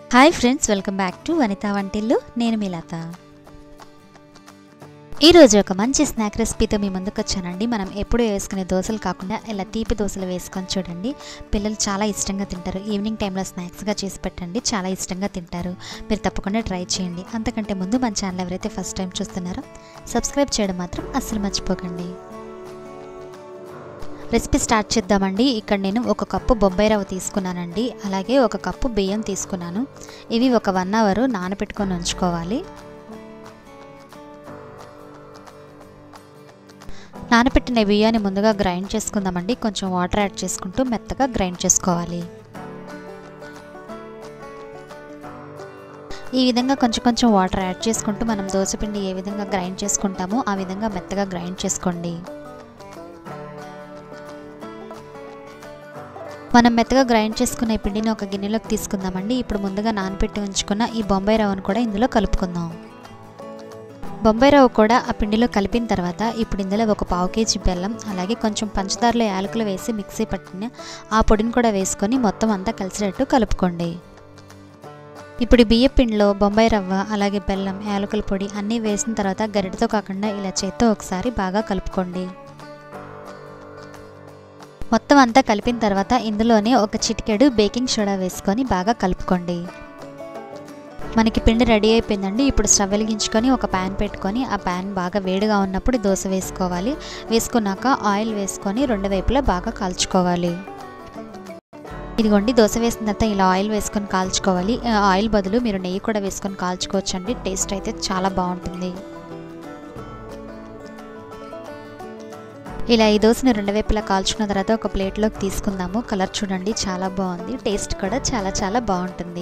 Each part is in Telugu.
hi friends welcome back to Vanitha Vantillu నేను మీ లత ఈరోజు ఒక మంచి స్నాక్ రెసిపీతో మీ ముందుకు వచ్చానండి మనం ఎప్పుడు వేసుకునే దోశలు కాకుండా ఇలా తీపి దోశలు వేసుకొని చూడండి పిల్లలు చాలా ఇష్టంగా తింటారు ఈవినింగ్ టైంలో స్నాక్స్గా చేసి పెట్టండి చాలా ఇష్టంగా తింటారు మీరు తప్పకుండా ట్రై చేయండి అంతకంటే ముందు మన ఛానల్ ఎవరైతే ఫస్ట్ టైం చూస్తున్నారో సబ్స్క్రైబ్ చేయడం మాత్రం అస్సలు మర్చిపోకండి రెసిపీ స్టార్ట్ చేద్దామండి ఇక్కడ నేను ఒక కప్పు బొంబాయి రవ్వ తీసుకున్నానండి అలాగే ఒక కప్పు బియ్యం తీసుకున్నాను ఇవి ఒక వన్ అవర్ నానబెట్టుకొని ఉంచుకోవాలి నానబెట్టిన బియ్యాన్ని ముందుగా గ్రైండ్ చేసుకుందామండి కొంచెం వాటర్ యాడ్ చేసుకుంటూ మెత్తగా గ్రైండ్ చేసుకోవాలి ఈ విధంగా కొంచెం కొంచెం వాటర్ యాడ్ చేసుకుంటూ మనం దోశపిండి ఏ విధంగా గ్రైండ్ చేసుకుంటామో ఆ విధంగా మెత్తగా గ్రైండ్ చేసుకోండి మనం మెత్తగా గ్రైండ్ చేసుకున్న ఈ పిండిని ఒక గిన్నెలోకి తీసుకుందామండి ఇప్పుడు ముందుగా నానబెట్టి ఉంచుకున్న ఈ బొంబాయి రవ్వను కూడా ఇందులో కలుపుకుందాం బొంబాయి రవ్వ కూడా ఆ పిండిలో కలిపిన తర్వాత ఇప్పుడు ఇందులో ఒక పావు కేజీ బెల్లం అలాగే కొంచెం పంచదారలో యాలకులు వేసి మిక్సీ పట్టిన ఆ పొడిని కూడా వేసుకొని మొత్తం అంతా కలిసేటట్టు కలుపుకోండి ఇప్పుడు బియ్య పిండిలో బొంబాయి రవ్వ అలాగే బెల్లం యాలకుల పొడి అన్నీ వేసిన తర్వాత గరిటతో కాకుండా ఇలా చేత్తో ఒకసారి బాగా కలుపుకోండి మొత్తం అంతా కలిపిన తర్వాత ఇందులోనే ఒక చిటికెడు బేకింగ్ సోడా వేసుకొని బాగా కలుపుకోండి మనకి పిండి రెడీ అయిపోయిందండి ఇప్పుడు స్టవ్ వెలిగించుకొని ఒక ప్యాన్ పెట్టుకొని ఆ ప్యాన్ బాగా వేడిగా ఉన్నప్పుడు దోశ వేసుకోవాలి వేసుకున్నాక ఆయిల్ వేసుకొని రెండు వైపులా బాగా కాల్చుకోవాలి ఇదిగోండి దోశ వేసిన తర్వాత ఇలా ఆయిల్ వేసుకొని కాల్చుకోవాలి ఆయిల్ బదులు మీరు నెయ్యి కూడా వేసుకొని కాల్చుకోవచ్చు అండి టేస్ట్ అయితే చాలా బాగుంటుంది ఇలా ఈ దోశని రెండు వైపులా కాల్చుకున్న తర్వాత ఒక ప్లేట్లోకి తీసుకుందాము కలర్ చూడండి చాలా బాగుంది టేస్ట్ కూడా చాలా చాలా బాగుంటుంది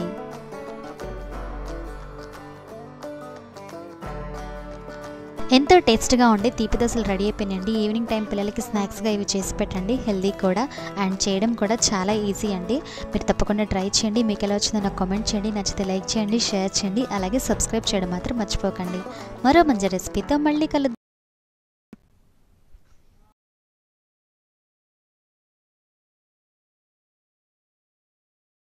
ఎంతో టేస్ట్గా ఉండే తీపి దోశలు రెడీ అయిపోయినాయండి ఈవినింగ్ టైం పిల్లలకి స్నాక్స్గా ఇవి చేసి పెట్టండి హెల్దీ కూడా అండ్ చేయడం కూడా చాలా ఈజీ అండి మీరు తప్పకుండా ట్రై చేయండి మీకు ఎలా వచ్చిందో నాకు కామెంట్ చేయండి నచ్చితే లైక్ చేయండి షేర్ చేయండి అలాగే సబ్స్క్రైబ్ చేయడం మాత్రం మర్చిపోకండి మరో మంచి రెసిపీతో మళ్ళీ కలుద్దాం